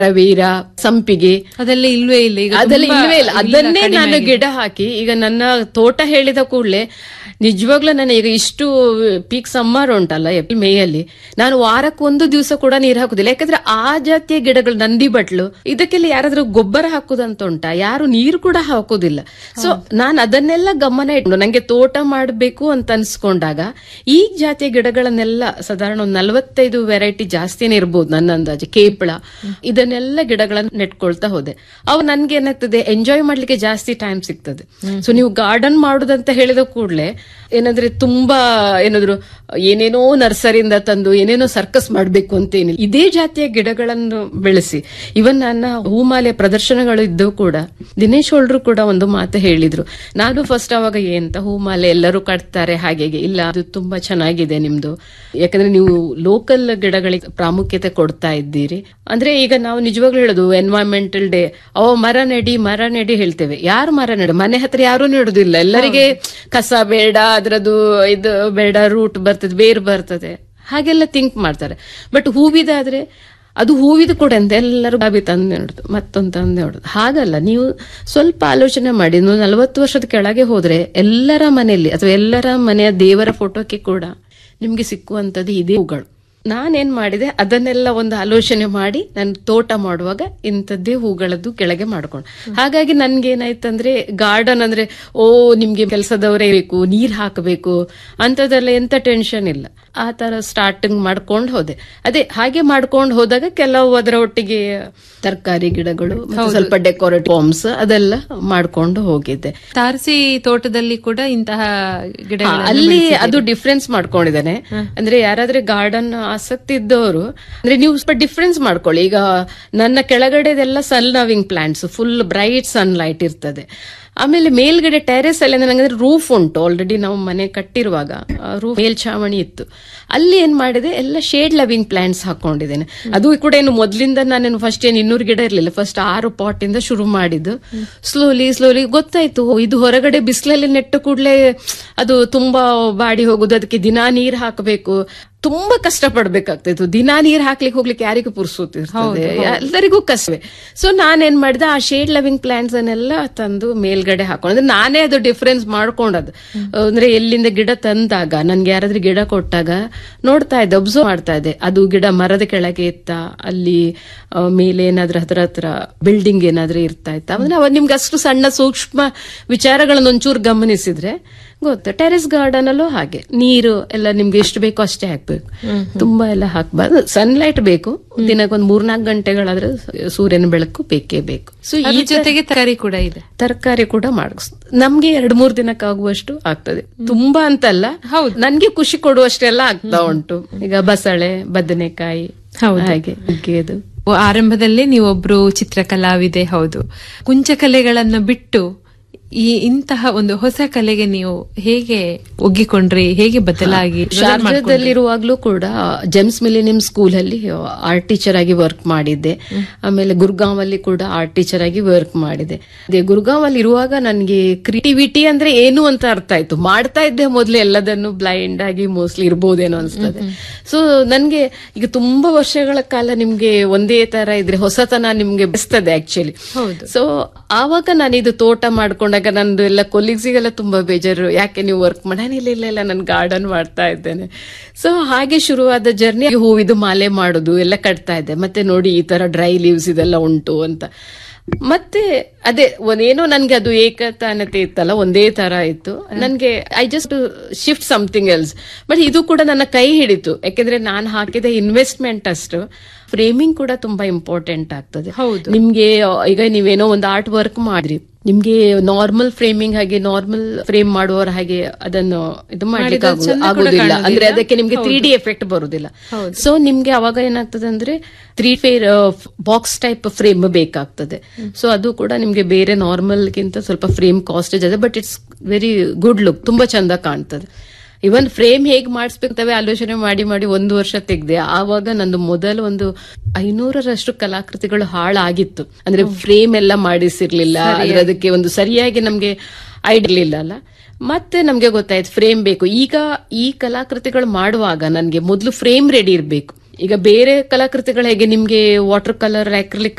ರವೀರ ಸಂಪಿಗೆ ಅದೆಲ್ಲ ಇಲ್ವೇ ಇಲ್ಲ ಈಗ ಅದೆಲ್ಲ ತುಂಬಾ ಇಲ್ವೇ ಇಲ್ಲ ಅದನ್ನೇ ಕಡಿಮೆ ನಾನು ಆಗಿದೆ. ಗಿಡ ಹಾಕಿ ಈಗ ನನ್ನ ತೋಟ ಹೇಳಿದ ಕೂಡಲೇ ನಿಜವಾಗ್ಲೂ ನಾನು ಈಗ ಇಷ್ಟು ಪೀಕ್ ಸಮ್ಮರ್ ಉಂಟಲ್ಲ ಏಪ್ರಿಲ್ ಮೇಯಲ್ಲಿ ನಾನು ವಾರಕ್ಕೆ ಒಂದು ದಿವಸ ಕೂಡ ನೀರು ಹಾಕುದಿಲ್ಲ ಯಾಕಂದ್ರೆ ಆ ಜಾತಿಯ ಗಿಡಗಳು ನಂದಿ ಬಟ್ಲು ಇದಕ್ಕೆಲ್ಲ ಯಾರಾದ್ರೂ ಗೊಬ್ಬರ ಹಾಕುದಂತ ಉಂಟಾ ಯಾರು ನೀರು ಕೂಡ ಹಾಕುದಿಲ್ಲ ಸೊ ನಾನು ಅದನ್ನೆಲ್ಲ ಗಮನ ಇಟ್ಟು ನಂಗೆ ತೋಟ ಮಾಡಬೇಕು ಅಂತ ಅನ್ಸ್ಕೊಂಡಾಗ ಈ ಜಾತಿಯ ಗಿಡಗಳನ್ನೆಲ್ಲ ಸಾಧಾರಣ ಒಂದು ನಲವತ್ತೈದು ವೆರೈಟಿ ಜಾಸ್ತಿನೇ ಇರ್ಬೋದು ನನ್ನ ಅಂದಾಜು ಕೇಪಳ ಇದನ್ನೆಲ್ಲ ಗಿಡಗಳನ್ನ ನೆಟ್ಕೊಳ್ತಾ ಹೋದೆ ಅವು ನನ್ಗೆ ಏನಾಗ್ತದೆ ಎಂಜಾಯ್ ಮಾಡ್ಲಿಕ್ಕೆ ಜಾಸ್ತಿ ಟೈಮ್ ಸಿಗ್ತದೆ ಸೊ ನೀವು ಗಾರ್ಡನ್ ಮಾಡುದಂತ ಹೇಳಿದ ಕೂಡಲೇ ಏನಂದ್ರೆ ತುಂಬಾ ಏನಾದ್ರು ಏನೇನೋ ನರ್ಸರಿಯಿಂದ ತಂದು ಏನೇನೋ ಸರ್ಕಸ್ ಮಾಡ್ಬೇಕು ಅಂತ ಏನಿಲ್ಲ ಇದೇ ಜಾತಿಯ ಗಿಡಗಳನ್ನು ಬೆಳೆಸಿ ಇವನ್ ನನ್ನ ಹೂಮಾಲೆ ಪ್ರದರ್ಶನಗಳು ಇದ್ದು ಕೂಡ ದಿನೇಶ್ ಹೊಳ್ರು ಕೂಡ ಒಂದು ಮಾತು ಹೇಳಿದ್ರು ನಾನು ಫಸ್ಟ್ ಅವಾಗ ಏನಂತ ಹೂಮಾಲೆ ಎಲ್ಲರೂ ಕಟ್ತಾರೆ ಹಾಗೆ ಹೀಗೆ. ಇಲ್ಲ ಅದು ತುಂಬಾ ಚೆನ್ನಾಗಿದೆ ನಿಮ್ದು ಯಾಕಂದ್ರೆ ನೀವು ಲೋಕಲ್ ಗಿಡಗಳಿಗೆ ಪ್ರಾಮುಖ್ಯತೆ ಕೊಡ್ತಾ ಇದ್ದೀರಿ ಅಂದ್ರೆ ಈಗ ನಾವು ನಿಜವಾಗ್ಲೂ ಹೇಳೋದು ಎನ್ವೈರನ್ಮೆಂಟಲ್ ಡೇ ಅವ ಮರ ನೆಡಿ ಮರ ನೆಡಿ ಹೇಳ್ತೇವೆ ಯಾರು ಮರ ನೆಡ ಮನೆ ಹತ್ರ ಯಾರು ನೆಡುದಿಲ್ಲ ಎಲ್ಲರಿಗೆ ಕಸ ಬೇಡ ಅದ್ರದ್ದು ಇದು ಬೇಡ ರೂಟ್ ಬರ್ತದೆ ಬೇರು ಬರ್ತದೆ ಹಾಗೆಲ್ಲ ಥಿಂಕ್ ಮಾಡ್ತಾರೆ ಬಟ್ ಹೂವಿದಾದ್ರೆ ಅದು ಹೂವಿದು ಕೂಡ ಅಂತ ಎಲ್ಲರೂ ಬಾಬಿ ತಂದೆ ನೋಡುದು ಮತ್ತೊಂದು ತಂದೆ ನೋಡುದು ಹಾಗಲ್ಲ ನೀವು ಸ್ವಲ್ಪ ಆಲೋಚನೆ ಮಾಡಿ ನೀವು ನಲವತ್ತು ವರ್ಷದ ಕೆಳಗೆ ಹೋದ್ರೆ ಎಲ್ಲರ ಮನೆಯಲ್ಲಿ ಅಥವಾ ಎಲ್ಲರ ಮನೆಯ ದೇವರ ಫೋಟೋಕ್ಕೆ ಕೂಡ ನಿಮ್ಗೆ ಸಿಕ್ಕುವಂತದ್ದು ಇದೇ ಹೂಗಳು ನಾನೇನ್ ಮಾಡಿದೆ ಅದನ್ನೆಲ್ಲ ಒಂದು ಆಲೋಚನೆ ಮಾಡಿ ನಾನು ತೋಟ ಮಾಡುವಾಗ ಇಂಥದ್ದೇ ಹೂಗಳದ್ದು ಕೆಳಗೆ ಮಾಡ್ಕೊಂಡು ಹಾಗಾಗಿ ನನ್ಗೆ ಏನಾಯ್ತಂದ್ರೆ ಗಾರ್ಡನ್ ಅಂದ್ರೆ ಓ ನಿಮ್ಗೆ ಕೆಲಸದವರೇ ಬೇಕು ನೀರ್ ಹಾಕಬೇಕು ಅಂತದೆಲ್ಲ ಎಂತ ಟೆನ್ಷನ್ ಇಲ್ಲ ಆ ತರ ಸ್ಟಾರ್ಟಿಂಗ್ ಮಾಡ್ಕೊಂಡು ಹೋದೆ ಅದೇ ಹಾಗೆ ಮಾಡ್ಕೊಂಡು ಹೋದಾಗ ಕೆಲವು ಅದರ ಒಟ್ಟಿಗೆ ತರಕಾರಿ ಗಿಡಗಳು ಮತ್ತೆ ಸ್ವಲ್ಪ ಡೆಕೋರೇಟ್ ಫಾರ್ಮ್ಸ್ ಅದೆಲ್ಲ ಮಾಡ್ಕೊಂಡು ಹೋಗಿದ್ದೆ ತಾರಸಿ ತೋಟದಲ್ಲಿ ಕೂಡ ಇಂತಹ ಗಿಡ ಹಾ, ಅಲ್ಲಿ ಅದು ಡಿಫ್ರೆನ್ಸ್ ಮಾಡ್ಕೊಂಡಿದ್ದಾನೆ ಅಂದ್ರೆ ಯಾರಾದ್ರೆ ಗಾರ್ಡನ್ ಆಸಕ್ತಿ ಇದ್ದವರು ಅಂದ್ರೆ ನೀವು ಸ್ವಲ್ಪ ಡಿಫ್ರೆನ್ಸ್ ಮಾಡ್ಕೊಳ್ಳಿ ಈಗ ನನ್ನ ಕೆಳಗಡೆದೆಲ್ಲ sun loving plants full bright sunlight ಇರ್ತದೆ ಆಮೇಲೆ ಮೇಲ್ಗಡೆ ಟೆರೆಸ್ ಅಲ್ಲಿ ನನಗೆ ರೂಫ್ ಉಂಟು ಆಲ್ರೆಡಿ ನಾವು ಮನೆ ಕಟ್ಟಿರುವಾಗ ರೂಫ್ ಮೇಲ್ಛಾವಣಿ ಇತ್ತು ಅಲ್ಲಿ ಏನ್ ಮಾಡಿದೆ ಎಲ್ಲ ಶೇಡ್ ಲವಿಂಗ್ ಪ್ಲಾಂಟ್ಸ್ ಹಾಕೊಂಡಿದ್ದೇನೆ ಅದು ಕೂಡ ಏನು ಮೊದ್ಲಿಂದ ನಾನೇನು ಫಸ್ಟ್ ಏನು ಇನ್ನೂರು ಗಿಡ ಇರ್ಲಿಲ್ಲ ಫಸ್ಟ್ ಆರು ಪಾಟ್ ಇಂದ ಶುರು ಮಾಡಿದ್ದು ಸ್ಲೋಲಿ ಸ್ಲೋಲಿ ಗೊತ್ತಾಯ್ತು ಓ, ಇದು ಹೊರಗಡೆ ಬಿಸಿಲಲ್ಲಿ ನೆಟ್ಟ ಕೂಡಲೇ ಅದು ತುಂಬಾ ಬಾಡಿ ಹೋಗುದು ಅದಕ್ಕೆ ದಿನಾ ನೀರ್ ಹಾಕಬೇಕು ತುಂಬಾ ಕಷ್ಟ ಪಡ್ಬೇಕಾಗ್ತಿತ್ತು ದಿನಾ ನೀರ್ ಹಾಕ್ಲಿಕ್ಕೆ ಹೋಗ್ಲಿಕ್ಕೆ ಯಾರಿಗೂ ಪುರ್ಸುತ್ತಿರ್ತದೆ ಎಲ್ಲರಿಗೂ ಕಷ್ಟವೇ ಸೊ ನಾನೇನ್ ಮಾಡಿದೆ ಆ ಶೇಡ್ ಲವಿಂಗ್ ಪ್ಲಾಂಟ್ಸ್ ಅನ್ನೆಲ್ಲ ತಂದು ಮೇಲ್ಗಡೆ ಹಾಕೊಂಡು ಅಂದ್ರೆ ನಾನೇ ಅದು ಡಿಫ್ರೆನ್ಸ್ ಮಾಡ್ಕೊಂಡದ್ದು ಅಂದ್ರೆ ಎಲ್ಲಿಂದ ಗಿಡ ತಂದಾಗ ನನ್ಗೆ ಯಾರಾದ್ರೂ ಗಿಡ ಕೊಟ್ಟಾಗ ನೋಡ್ತಾ ಇದ್ದೆ ಅಬ್ಸರ್ವ್ ಮಾಡ್ತಾ ಇದ್ದೆ ಅದು ಗಿಡ ಮರದ ಕೆಳಗೆ ಇತ್ತ ಅಲ್ಲಿ ಆ, ಮೇಲೆ ಏನಾದ್ರೂ ಹತ್ರ ಹತ್ರ ಬಿಲ್ಡಿಂಗ್ ಏನಾದ್ರೂ ಇರ್ತಾ ಇತ್ತ ಅಂದ್ರೆ ಅವಾಗ ನಿಮ್ಗೆ ಅಷ್ಟು ಸಣ್ಣ ಸೂಕ್ಷ್ಮ ವಿಚಾರಗಳನ್ನ ಒಂಚೂರು ಗಮನಿಸಿದ್ರೆ ಗೊತ್ತು ಟೆರೆಸ್ ಗಾರ್ಡನ್ ಅಲ್ಲೂ ಹಾಗೆ ನೀರು ಎಲ್ಲ ನಿಮ್ಗೆ ಎಷ್ಟು ಬೇಕೋ ಅಷ್ಟೇ ಹಾಕ್ಬೇಕು ತುಂಬಾ ಎಲ್ಲ ಹಾಕ್ಬಾರ್ದು ಸನ್ಲೈಟ್ ಬೇಕು ದಿನಕ್ಕೊಂದ್ ಮೂರ್ನಾಲ್ಕು ಗಂಟೆಗಳಾದ್ರೆ ಸೂರ್ಯನ ಬೆಳಕು ಬೇಕೇ ಬೇಕು ಸೊ ಈ ಅದ್ರ ಜೊತೆಗೆ ತರಕಾರಿ ಕೂಡ ಇದೆ ತರಕಾರಿ ಕೂಡ ಮಾಡಿಸ್ ನಮ್ಗೆ ಎರಡ್ ಮೂರ್ ದಿನಕ್ಕಾಗುವಷ್ಟು ಆಗ್ತದೆ ತುಂಬಾ ಅಂತಲ್ಲ ಹೌದು. ನನ್ಗೆ ಖುಷಿ ಕೊಡುವಷ್ಟೆಲ್ಲ ಆಗ್ತಾ ಉಂಟು ಈಗ ಬಸಳೆ ಬದನೆಕಾಯಿ ಹೌದು. ಹಾಗೆ ನುಗ್ಗೆದು ಓ, ಆರಂಭದಲ್ಲೇ ನೀವೊಬ್ರು ಚಿತ್ರಕಲಾವಿದೆ ಹೌದು ಕುಂಚಕಲೆಗಳನ್ನ ಬಿಟ್ಟು ಈ ಇಂತಹ ಒಂದು ಹೊಸ ಕಲೆಗೆ ನೀವು ಹೇಗೆ ಒಗ್ಗಿಕೊಂಡ್ರಿ ಹೇಗೆ ಬದಲಾಗಿ ಶಾರ್ಜಾದಲ್ಲಿರುವಾಗ್ಲೂ ಕೂಡ ಜೆಮ್ಸ್ ಮಿಲಿನಿಯಂ ಸ್ಕೂಲ್ ಅಲ್ಲಿ ಆರ್ಟ್ ಟೀಚರ್ ಆಗಿ ವರ್ಕ್ ಮಾಡಿದ್ದೆ ಆಮೇಲೆ ಗುರ್ಗಾಂವ್ ಅಲ್ಲಿ ಕೂಡ ಆರ್ಟ್ ಟೀಚರ್ ಆಗಿ ವರ್ಕ್ ಮಾಡಿದೆ ಅದೇ ಗುರ್ಗಾಂವ್ ಅಲ್ಲಿ ಇರುವಾಗ ನನ್ಗೆ ಕ್ರಿಯೇಟಿವಿಟಿ ಅಂದ್ರೆ ಏನು ಅಂತ ಅರ್ಥ ಆಯ್ತು ಮಾಡ್ತಾ ಇದ್ದೆ ಮೊದ್ಲು ಎಲ್ಲದನ್ನು ಬ್ಲೈಂಡ್ ಆಗಿ ಮೋಸ್ಟ್ಲಿ ಇರ್ಬೋದೇನೋ ಅನ್ಸ್ತದೆ ಸೊ ನನ್ಗೆ ಈಗ ತುಂಬಾ ವರ್ಷಗಳ ಕಾಲ ನಿಮ್ಗೆ ಒಂದೇ ತರ ಇದ್ರೆ ಹೊಸತನ ನಿಮ್ಗೆ ಬೆಸ್ತದೆ ಆಕ್ಚುಲಿ ಹೌದು. ಸೊ ಆವಾಗ ನಾನು ಇದು ತೋಟ ಮಾಡ್ಕೊಂಡಾಗ ನಂದು ಎಲ್ಲ ಕೊಲೀಗ್ಸಿಗೆಲ್ಲ ತುಂಬಾ ಬೇಜಾರು ಯಾಕೆ ನೀವು ವರ್ಕ್ ಮಾಡ ಇಲ್ಲ ಇಲ್ಲ ಇಲ್ಲ ನಾನು ಗಾರ್ಡನ್ ಮಾಡ್ತಾ ಇದ್ದೇನೆ ಸೊ ಹಾಗೆ ಶುರುವಾದ ಜರ್ನಿ ಹೂವಿದು ಮಾಲೆ ಮಾಡೋದು ಎಲ್ಲ ಕಟ್ತಾ ಇದ್ದೆ ಮತ್ತೆ ನೋಡಿ ಈ ತರ ಡ್ರೈ ಲೀವ್ಸ್ ಇದೆಲ್ಲ ಉಂಟು ಅಂತ ಮತ್ತೆ ಅದೇ ಒಂದೇನೋ ನನ್ಗೆ ಅದು ಏಕತಾನತೆ ಇತ್ತಲ್ಲ ಒಂದೇ ತರ ಇತ್ತು ನನ್ಗೆ I just shift something else but ಇದು ಕೂಡ ನನ್ನ ಕೈ ಹಿಡಿತು ಯಾಕೆಂದ್ರೆ ನಾನು ಹಾಕಿದ ಇನ್ವೆಸ್ಟ್ಮೆಂಟ್ ಅಷ್ಟು ಫ್ರೇಮಿಂಗ್ ಕೂಡ ತುಂಬಾ ಇಂಪಾರ್ಟೆಂಟ್ ಆಗ್ತದೆ ಹೌದು. ನಿಮ್ಗೆ ಈಗ ನೀವೇನೋ ಒಂದು ಆರ್ಟ್ ವರ್ಕ್ ಮಾಡ್ರಿ ನಿಮ್ಗೆ ನಾರ್ಮಲ್ ಫ್ರೇಮಿಂಗ್ ಹಾಗೆ ನಾರ್ಮಲ್ ಫ್ರೇಮ್ ಮಾಡುವವರ ಹಾಗೆ ಅದನ್ನು ಇದು ಮಾಡ್ಲಿಕ್ಕೆ ಮಾಡಿದ್ರೆ ಆಗು- ಚಂದ ಕೂಡ ಆಗುದಿಲ್ಲ ಕಾಣುದಿಲ್ಲ. ಅಂದ್ರೆ ಅದಕ್ಕೆ ನಿಮ್ಗೆ ತ್ರೀ ಡಿ ಎಫೆಕ್ಟ್ ಬರುದಿಲ್ಲ ಹೌದು. ಸೊ ನಿಮ್ಗೆ ಅವಾಗ ಏನಾಗ್ತದೆ ಅಂದ್ರೆ three fair box type frame ಬೇಕಾಗ್ತದೆ ಸೊ ಅದು ಕೂಡ ನಿಮ್ಗೆ ಬೇರೆ ನಾರ್ಮಲ್ ಗಿಂತ ಸ್ವಲ್ಪ ಫ್ರೇಮ್ ಕಾಸ್ಟ್ ಇದೆ but it's very good look ತುಂಬಾ ಚಂದ ಕಾಣ್ತದೆ ಇವನ್ ಫ್ರೇಮ್ ಹೇಗ್ ಮಾಡಿಸ್ಬೇಕಂತವೇ ಆಲೋಚನೆ ಮಾಡಿ ಮಾಡಿ ಒಂದು ವರ್ಷ ತೆಗ್ದೆ ಆವಾಗ ನಂದು ಮೊದಲ ಒಂದು ಐನೂರರಷ್ಟು ಕಲಾಕೃತಿಗಳು ಹಾಳಾಗಿತ್ತು ಅಂದ್ರೆ ಫ್ರೇಮ್ ಎಲ್ಲ ಮಾಡಿಸಿರ್ಲಿಲ್ಲ ಅಂದ್ರೆ ಅದಕ್ಕೆ ಒಂದು ಸರಿಯಾಗಿ ನಮ್ಗೆ ಐಡಿರ್ಲಿಲ್ಲ ಅಲ್ಲ ಮತ್ತೆ ನಮ್ಗೆ ಗೊತ್ತಾಯ್ತು ಫ್ರೇಮ್ ಬೇಕು ಈಗ ಈ ಕಲಾಕೃತಿಗಳು ಮಾಡುವಾಗ ನನ್ಗೆ ಮೊದಲು ಫ್ರೇಮ್ ರೆಡಿ ಇರಬೇಕು ಈಗ ಬೇರೆ ಕಲಾಕೃತಿಗಳು ಹೇಗೆ ನಿಮ್ಗೆ ವಾಟರ್ ಕಲರ್ ಅಕ್ರಿಲಿಕ್